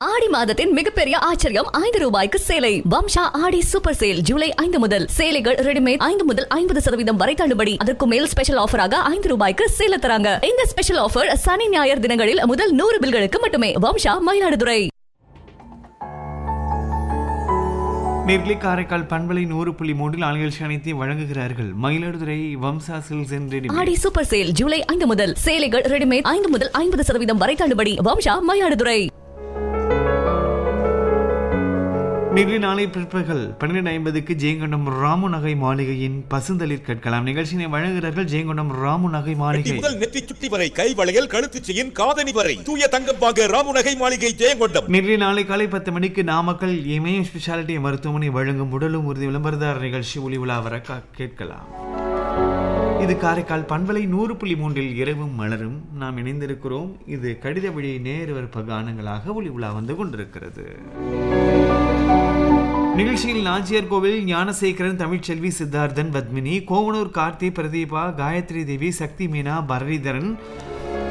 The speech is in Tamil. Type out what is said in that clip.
ஆடி மாதத்தின் மிகப்பெரிய ஆச்சரியம் ஐந்து ரூபாய்க்கு சேலை வம்சா ஆடி சூப்பர் சேல் ஜூலை ஐந்து முதல் சேலைகள் ரெடிமேட் ஐந்து முதல் ஐம்பது சதவீதம் வரை தள்ளுபடி அதற்கு மேல் ஸ்பெஷல் ஆஃபராக ஐந்து ரூபாய்க்கு சேல தராங்க இந்த ஸ்பெஷல் ஆஃபர் சனி ஞாயிறு தினங்களில் முதல் நூறு பில்களுக்கு மட்டுமே வம்சா மயிலாடுதுறை நேர்களை காரைக்கால் பண்பலை நூறு புள்ளி மூன்றில் ஆளுநர் அனைத்தையும் வழங்குகிறார்கள் Mayiladuthurai Vamsa silks and readymade Aadi super sale July ஐந்து முதல் சேலைகள் ரெடிமேட் ஐந்து முதல் ஐம்பது சதவீதம் வரை தள்ளுபடி வம்சா மயிலாடுதுறை நேர்களை நாளை பிற்பகல் பன்னிரெண்டு ஐம்பதுக்கு ஜெயங்கொண்டம் ராமு நகை மாளிகையின் பசுந்தளிர் கேட்கலாம் நிகழ்ச்சியினை வழங்குகிறார்கள் ஜெயங்கொண்டம் ராமு நகை வெட்டி மாளிகை முதல் நெற்றி சுட்டி வரை கை வளையல் கழுத்து செயின் காதணி வரை தூய தங்கம் வாங்க ராமுநகை மாளிகை ஜெயங்கொண்டம் நேரில் நாளை காலை பத்து மணிக்கு நாமக்கல் இமயம் ஸ்பெஷாலிட்டி மருத்துவமனை வழங்கும் உடலும் உறுதி விளம்பரதார நிகழ்ச்சி ஒளி உலா வர கா- கேட்கலாம் இது காரைக்கால் பண்பலை நூறு புள்ளி மூன்றில் இரவும் மலரும் நாம் இணைந்திருக்கிறோம் இது கடித வழி நேர்வற்ப கானங்களாக ஒளி உலா வந்து கொண்டிருக்கிறது நிகழ்ச்சியில் நாச்சியார் கோவில் ஞானசேகரன் தமிழ்ச்செல்வி சித்தார்த்தன் பத்மினி கோவனூர் கார்த்தி பிரதீபா காயத்ரி தேவி சக்தி மீனா பரணிதரன்